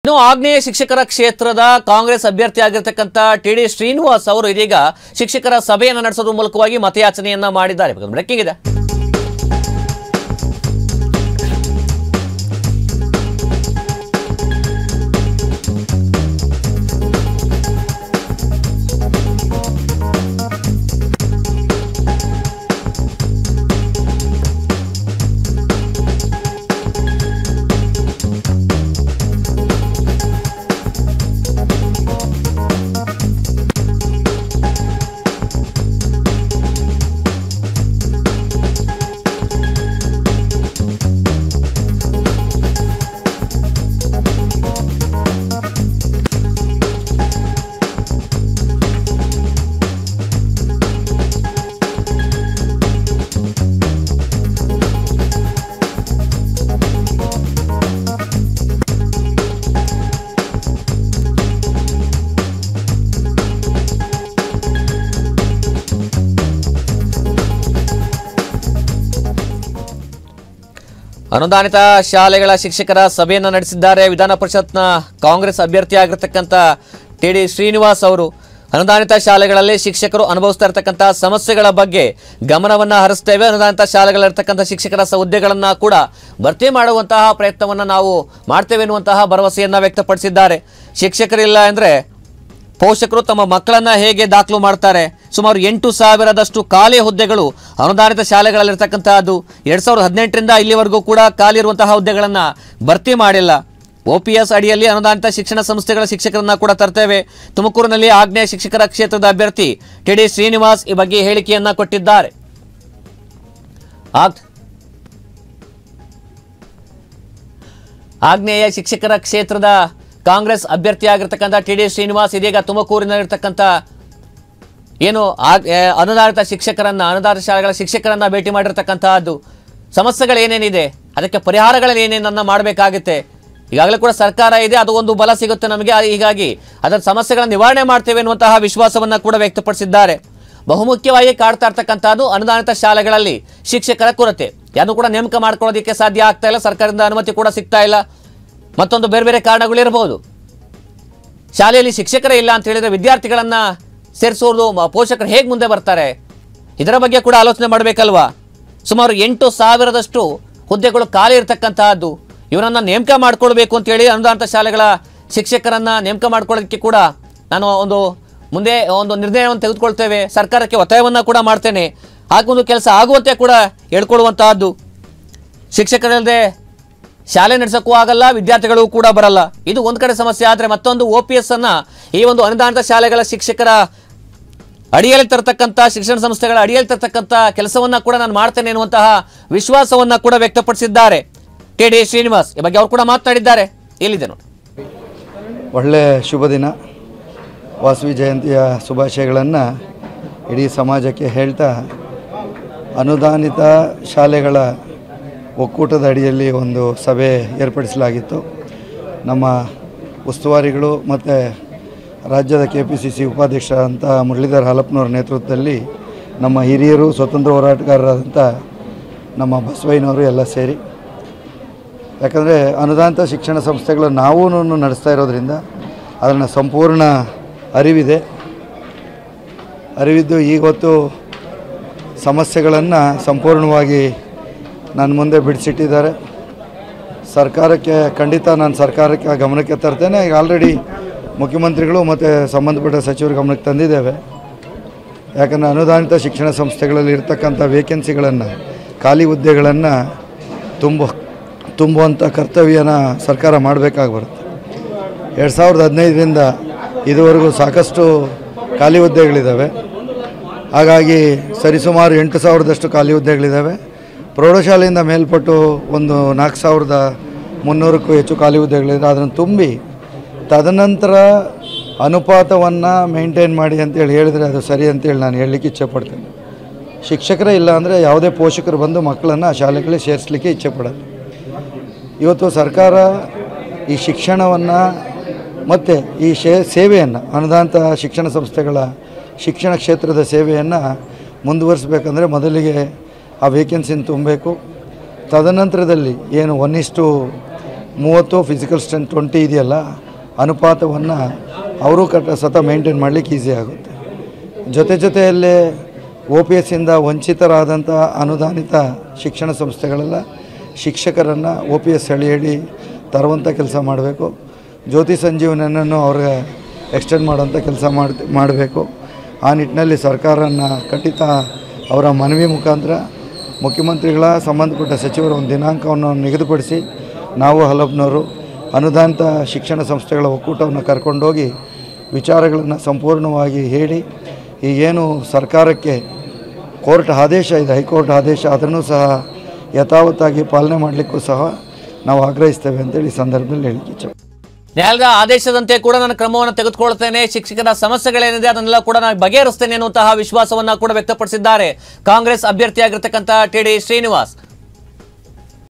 ಇನ್ನು ಆಗ್ನೇಯ ಶಿಕ್ಷಕರ ಕ್ಷೇತ್ರದ ಕಾಂಗ್ರೆಸ್ ಅಭ್ಯರ್ಥಿ ಆಗಿರ್ತಕ್ಕಂಥ ಟಿ ಡಿ ಶ್ರೀನಿವಾಸ್ ಅವರು ಇದೀಗ ಶಿಕ್ಷಕರ ಸಭೆಯನ್ನು ನಡೆಸೋದ್ರ ಮೂಲಕವಾಗಿ ಮತಯಾಚನೆಯನ್ನ ಮಾಡಿದ್ದಾರೆ ಬ್ರೇಕಿಂಗ್ ಇದೆ ಅನುದಾನಿತ ಶಾಲೆಗಳ ಶಿಕ್ಷಕರ ಸಭೆಯನ್ನು ನಡೆಸಿದ್ದಾರೆ ವಿಧಾನ ಪರಿಷತ್ನ ಕಾಂಗ್ರೆಸ್ ಅಭ್ಯರ್ಥಿ ಆಗಿರ್ತಕ್ಕಂಥ ಟಿ ಡಿ ಶ್ರೀನಿವಾಸ್ ಅವರು ಅನುದಾನಿತ ಶಾಲೆಗಳಲ್ಲಿ ಶಿಕ್ಷಕರು ಅನುಭವಿಸ್ತಾ ಇರತಕ್ಕಂಥ ಸಮಸ್ಯೆಗಳ ಬಗ್ಗೆ ಗಮನವನ್ನು ಹರಿಸ್ತೇವೆ ಅನುದಾನಿತ ಶಾಲೆಗಳಿರ್ತಕ್ಕಂಥ ಶಿಕ್ಷಕರ ಸ ಹುದ್ದೆಗಳನ್ನ ಕೂಡ ಭರ್ತಿ ಮಾಡುವಂತಹ ಪ್ರಯತ್ನವನ್ನು ನಾವು ಮಾಡ್ತೇವೆ ಎನ್ನುವಂತಹ ಭರವಸೆಯನ್ನ ವ್ಯಕ್ತಪಡಿಸಿದ್ದಾರೆ ಶಿಕ್ಷಕರಿಲ್ಲ ಅಂದರೆ ಪೋಷಕರು ತಮ್ಮ ಮಕ್ಕಳನ್ನ ಹೇಗೆ ದಾಖಲು ಮಾಡ್ತಾರೆ ಸುಮಾರು ಎಂಟು ಸಾವಿರದಷ್ಟು ಖಾಲಿ ಹುದ್ದೆಗಳು ಅನುದಾನಿತ ಶಾಲೆಗಳಲ್ಲಿರ್ತಕ್ಕಂತಹದ್ದು ಎರಡ್ ಸಾವಿರದ ಹದಿನೆಂಟರಿಂದ ಇಲ್ಲಿವರೆಗೂ ಕೂಡ ಖಾಲಿ ಇರುವಂತಹ ಹುದ್ದೆಗಳನ್ನು ಭರ್ತಿ ಮಾಡಿಲ್ಲ ಒ ಪಿ ಎಸ್ ಅಡಿಯಲ್ಲಿ ಅನುದಾನಿತ ಶಿಕ್ಷಣ ಸಂಸ್ಥೆಗಳ ಶಿಕ್ಷಕರನ್ನ ಕೂಡ ತರ್ತೇವೆ ತುಮಕೂರಿನಲ್ಲಿ ಆಗ್ನೇಯ ಶಿಕ್ಷಕರ ಕ್ಷೇತ್ರದ ಅಭ್ಯರ್ಥಿ ಟಿ ಡಿ ಶ್ರೀನಿವಾಸ್ ಈ ಬಗ್ಗೆ ಹೇಳಿಕೆಯನ್ನ ಕೊಟ್ಟಿದ್ದಾರೆ ಆಗ್- ಆಗ್ನೇಯ ಶಿಕ್ಷಕರ ಕ್ಷೇತ್ರದ ಕಾಂಗ್ರೆಸ್ ಅಭ್ಯರ್ಥಿ ಆಗಿರ್ತಕ್ಕಂಥ ಟಿ ಡಿ ಶ್ರೀನಿವಾಸ್ ಇದೀಗ ತುಮಕೂರಿನಲ್ಲಿರ್ತಕ್ಕಂಥ ಏನು ಆಗ್- ಏ, ಅನುದಾನಿತ ಶಿಕ್ಷಕರನ್ನ ಅನುದಾನಿತ ಶಾಲೆಗಳ ಶಿಕ್ಷಕರನ್ನ ಭೇಟಿ ಮಾಡಿರ್ತಕ್ಕಂತಹದ್ದು ಸಮಸ್ಯೆಗಳು ಏನೇನಿದೆ ಅದಕ್ಕೆ ಪರಿಹಾರಗಳಲ್ಲಿ ಏನೇನನ್ನ ಮಾಡಬೇಕಾಗುತ್ತೆ ಈಗಾಗಲೇ ಕೂಡ ಸರ್ಕಾರ ಇದೆ ಅದು ಒಂದು ಬಲ ಸಿಗುತ್ತೆ ನಮಗೆ ಆ- ಹೀಗಾಗಿ ಅದರ ಸಮಸ್ಯೆಗಳನ್ನು ನಿವಾರಣೆ ಮಾಡ್ತೇವೆ ಎನ್ನುವಂತಹ ವಿಶ್ವಾಸವನ್ನ ಕೂಡ ವ್ಯಕ್ತಪಡಿಸಿದ್ದಾರೆ ಬಹುಮುಖ್ಯವಾಗಿ ಕಾಡ್ತಾ ಇರ್ತಕ್ಕಂಥದ್ದು ಅನುದಾನಿತ ಶಾಲೆಗಳಲ್ಲಿ ಶಿಕ್ಷಕರ ಕೊರತೆ ಯಾರು ಕೂಡ ನೇಮಕ ಮಾಡ್ಕೊಳ್ಳೋದಕ್ಕೆ ಸಾಧ್ಯ ಆಗ್ತಾ ಇಲ್ಲ ಸರ್ಕಾರದಿಂದ ಅನುಮತಿ ಕೂಡ ಸಿಗ್ತಾ ಇಲ್ಲ ಮತ್ತೊಂದು ಬೇರೆ ಬೇರೆ ಕಾರಣಗಳಿರಬಹುದು ಶಾಲೆಯಲ್ಲಿ ಶಿಕ್ಷಕರೇ ಇಲ್ಲ ಅಂತ ಹೇಳಿದ್ರೆ ವಿದ್ಯಾರ್ಥಿಗಳನ್ನ ಸೇರಿಸೋದು ಮ- ಪೋಷಕರು ಹೇಗೆ ಮುಂದೆ ಬರ್ತಾರೆ ಇದರ ಬಗ್ಗೆ ಕೂಡ ಆಲೋಚನೆ ಮಾಡಬೇಕಲ್ವಾ ಸುಮಾರು ಎಂಟು ಸಾವಿರದಷ್ಟು ಹುದ್ದೆಗಳು ಖಾಲಿ ಇರತಕ್ಕಂತಹದ್ದು ಇವರನ್ನ ನೇಮಕ ಮಾಡ್ಕೊಳ್ಬೇಕು ಅಂತೇಳಿ ಅನುದಾನಿತ ಶಾಲೆಗಳ ಶಿಕ್ಷಕರನ್ನ ನೇಮಕ ಮಾಡ್ಕೊಳ್ಳೋದಕ್ಕೆ ಕೂಡ ನಾನು ಒಂದು ಮುಂದೆ ಒಂದು ನಿರ್ಣಯವನ್ನು ತೆಗೆದುಕೊಳ್ತೇವೆ ಸರ್ಕಾರಕ್ಕೆ ಒತ್ತಾಯವನ್ನು ಕೂಡ ಮಾಡ್ತೇನೆ ಹಾಗೊಂದು ಕೆಲಸ ಆಗುವಂತೆ ಕೂಡ ಹೇಳ್ಕೊಡುವಂತಹದ್ದು ಶಿಕ್ಷಕರಲ್ಲದೆ ಶಾಲೆ ನಡೆಸೋಕ್ಕೂ ಆಗಲ್ಲ ವಿದ್ಯಾರ್ಥಿಗಳು ಕೂಡ ಬರಲ್ಲ ಇದು ಒಂದು ಕಡೆ ಸಮಸ್ಯೆ ಆದರೆ ಮತ್ತೊಂದು ಒ ಪಿ ಎಸ್ ಅನ್ನ ಈ ಒಂದು ಅನುದಾನಿತ ಶಾಲೆಗಳ ಶಿಕ್ಷಕರ ಅಡಿಯಲ್ಲಿ ತರತಕ್ಕಂಥ ಶಿಕ್ಷಣ ಸಂಸ್ಥೆಗಳ ಅಡಿಯಲ್ಲಿ ತರತಕ್ಕಂಥ ಕೆಲಸವನ್ನ ಕೂಡ ನಾನು ಮಾಡ್ತೇನೆ ಎನ್ನುವಂತಹ ವಿಶ್ವಾಸವನ್ನ ಕೂಡ ವ್ಯಕ್ತಪಡಿಸಿದ್ದಾರೆ ಕೆ ಡಿ ಶ್ರೀನಿವಾಸ್ ಈ ಬಗ್ಗೆ ಅವರು ಕೂಡ ಮಾತನಾಡಿದ್ದಾರೆ ಎಲ್ಲಿದೆ ನೋಡಿ ಒಳ್ಳೆಯ ಶುಭ ದಿನ ವಾಸವಿ ಜಯಂತಿಯ ಶುಭಾಶಯಗಳನ್ನು ಇಡೀ ಸಮಾಜಕ್ಕೆ ಹೇಳ್ತಾ ಅನುದಾನಿತ ಶಾಲೆಗಳ ಒಕ್ಕೂಟದ ಅಡಿಯಲ್ಲಿ ಒಂದು ಸಭೆ ಏರ್ಪಡಿಸಲಾಗಿತ್ತು ನಮ್ಮ ಉಸ್ತುವಾರಿಗಳು ಮತ್ತು ರಾಜ್ಯದ ಕೆ ಪಿ ಸಿ ಸಿ ಉಪಾಧ್ಯಕ್ಷರಾದಂಥ ಮುರಳೀಧರ್ ಹಾಲಪ್ಪನವರ ನೇತೃತ್ವದಲ್ಲಿ ನಮ್ಮ ಹಿರಿಯರು ಸ್ವತಂತ್ರ ಹೋರಾಟಗಾರರಾದಂಥ ನಮ್ಮ ಬಸವಯ್ಯನವರು ಎಲ್ಲ ಸೇರಿ ಯಾಕಂದರೆ ಅನುದಾನಿತ ಶಿಕ್ಷಣ ಸಂಸ್ಥೆಗಳು ನಾವೂ ನಡೆಸ್ತಾ ಇರೋದ್ರಿಂದ ಅದನ್ನು ಸಂಪೂರ್ಣ ಅರಿವಿದೆ ಅರಿವಿದ್ದು ಈಗೊತ್ತು ಸಮಸ್ಯೆಗಳನ್ನು ಸಂಪೂರ್ಣವಾಗಿ ನನ್ನ ಮುಂದೆ ಬಿಡಿಸಿಟ್ಟಿದ್ದಾರೆ ಸರ್ಕಾರಕ್ಕೆ ಖಂಡಿತ ನಾನು ಸರ್ಕಾರಕ್ಕೆ ಆ ಗಮನಕ್ಕೆ ತರ್ತೇನೆ ಈಗ ಆಲ್ರೆಡಿ ಮುಖ್ಯಮಂತ್ರಿಗಳು ಮತ್ತು ಸಂಬಂಧಪಟ್ಟ ಸಚಿವರ ಗಮನಕ್ಕೆ ತಂದಿದ್ದೇವೆ ಯಾಕಂದರೆ ಅನುದಾನಿತ ಶಿಕ್ಷಣ ಸಂಸ್ಥೆಗಳಲ್ಲಿ ಇರ್ತಕ್ಕಂಥ ವೇಕೆನ್ಸಿಗಳನ್ನು ಖಾಲಿ ಹುದ್ದೆಗಳನ್ನು ತುಂಬ ತುಂಬುವಂಥ ಕರ್ತವ್ಯನ ಸರ್ಕಾರ ಮಾಡಬೇಕಾಗಿ ಬರುತ್ತೆ ಎರಡು ಸಾವಿರದ ಹದಿನೈದರಿಂದ ಇದುವರೆಗೂ ಸಾಕಷ್ಟು ಖಾಲಿ ಹುದ್ದೆಗಳಿದ್ದಾವೆ ಹಾಗಾಗಿ ಸರಿಸುಮಾರು ಎಂಟು ಸಾವಿರದಷ್ಟು ಖಾಲಿ ಹುದ್ದೆಗಳಿದ್ದಾವೆ ಪ್ರೌಢಶಾಲೆಯಿಂದ ಮೇಲ್ಪಟ್ಟು ಒಂದು ನಾಲ್ಕು ಸಾವಿರದ ಮುನ್ನೂರಕ್ಕೂ ಹೆಚ್ಚು ಖಾಲಿ ಹುದ್ದೆಗಳಿದೆ ಅದನ್ನು ತುಂಬಿ ತದನಂತರ ಅನುಪಾತವನ್ನು ಮೇಂಟೈನ್ ಮಾಡಿ ಅಂತೇಳಿ ಹೇಳಿದರೆ ಅದು ಸರಿ ಅಂತೇಳಿ ನಾನು ಹೇಳಲಿಕ್ಕೆ ಇಚ್ಛೆಪಡ್ತೇನೆ ಶಿಕ್ಷಕರೇ ಇಲ್ಲ ಅಂದರೆ ಯಾವುದೇ ಪೋಷಕರು ಬಂದು ಮಕ್ಕಳನ್ನು ಆ ಶಾಲೆಗಳಿಗೆ ಸೇರಿಸಲಿಕ್ಕೆ ಇಚ್ಛೆ ಪಡಲ್ಲ ಇವತ್ತು ಸರ್ಕಾರ ಈ ಶಿಕ್ಷಣವನ್ನು ಮತ್ತು ಈ ಶೇ ಸೇವೆಯನ್ನು ಅನುದಾನಿತ ಶಿಕ್ಷಣ ಸಂಸ್ಥೆಗಳ ಶಿಕ್ಷಣ ಕ್ಷೇತ್ರದ ಸೇವೆಯನ್ನು ಮುಂದುವರಿಸಬೇಕಂದ್ರೆ ಮೊದಲಿಗೆ ಆ ವೇಕೆನ್ಸಿನ ತುಂಬಬೇಕು ತದನಂತರದಲ್ಲಿ ಏನು ಒನ್ ಇಷ್ಟು ಮೂವತ್ತು ಫಿಸಿಕಲ್ ಸ್ಟ್ರೆಂತ್ ಟ್ವೆಂಟಿ ಇದೆಯಲ್ಲ ಅನುಪಾತವನ್ನು ಅವರು ಕಟ್ಟ ಸತ ಮೇಂಟೈನ್ ಮಾಡಲಿಕ್ಕೆ ಈಸಿ ಆಗುತ್ತೆ ಜೊತೆ ಜೊತೆಯಲ್ಲೇ ಒ ಪಿ ಎಸ್ಸಿಂದ ವಂಚಿತರಾದಂಥ ಅನುದಾನಿತ ಶಿಕ್ಷಣ ಸಂಸ್ಥೆಗಳೆಲ್ಲ ಶಿಕ್ಷಕರನ್ನು ಒ ಪಿ ಎಸ್ ಹೇಳಿ ಹೇಳಿ ತರುವಂಥ ಕೆಲಸ ಮಾಡಬೇಕು ಜ್ಯೋತಿ ಸಂಜೀವನನ್ನು ಅವ್ರಿಗೆ ಎಕ್ಸ್ಟೆಂಡ್ ಮಾಡೋಂಥ ಕೆಲಸ ಮಾಡಿ ಮಾಡಬೇಕು ಆ ನಿಟ್ಟಿನಲ್ಲಿ ಸರ್ಕಾರನ ಖಂಡಿತ ಅವರ ಮನವಿ ಮುಖಾಂತರ ಮುಖ್ಯಮಂತ್ರಿಗಳ ಸಂಬಂಧಪಟ್ಟ ಸಚಿವರ ಒಂದು ದಿನಾಂಕವನ್ನು ನಿಗದಿಪಡಿಸಿ ನಾವು ಹಲಬ್ನವರು ಅನುದಾನಿತ ಶಿಕ್ಷಣ ಸಂಸ್ಥೆಗಳ ಒಕ್ಕೂಟವನ್ನು ಕರ್ಕೊಂಡೋಗಿ ವಿಚಾರಗಳನ್ನು ಸಂಪೂರ್ಣವಾಗಿ ಹೇಳಿ ಈಗೇನು ಸರ್ಕಾರಕ್ಕೆ ಕೋರ್ಟ್ ಆದೇಶ ಇದೆ ಹೈಕೋರ್ಟ್ ಆದೇಶ ಅದನ್ನು ಸಹ ಯಥಾವತ್ತಾಗಿ ಪಾಲನೆ ಮಾಡಲಿಕ್ಕೂ ಸಹ ನಾವು ಆಗ್ರಹಿಸ್ತೇವೆ ಅಂತೇಳಿ ಈ ಸಂದರ್ಭದಲ್ಲಿ ಹೇಳಿಕೆ ಇಚ್ಛೆ ನ್ಯಾಯಾಲಯದ ಆದೇಶದಂತೆ ಕೂಡ ನಾನು ಕ್ರಮವನ್ನು ತೆಗೆದುಕೊಳ್ತೇನೆ ಶಿಕ್ಷಕರ ಸಮಸ್ಯೆಗಳೇನಿದೆ ಅದನ್ನೆಲ್ಲ ಕೂಡ ನಾನು ಬಗೆಹರಿಸ್ತೇನೆ ಅನ್ನುವಂತಹ ವಿಶ್ವಾಸವನ್ನ ಕೂಡ ವ್ಯಕ್ತಪಡಿಸಿದ್ದಾರೆ ಕಾಂಗ್ರೆಸ್ ಅಭ್ಯರ್ಥಿಯಾಗಿರ್ತಕ್ಕಂಥ ಟಿ ಡಿ ಶ್ರೀನಿವಾಸ್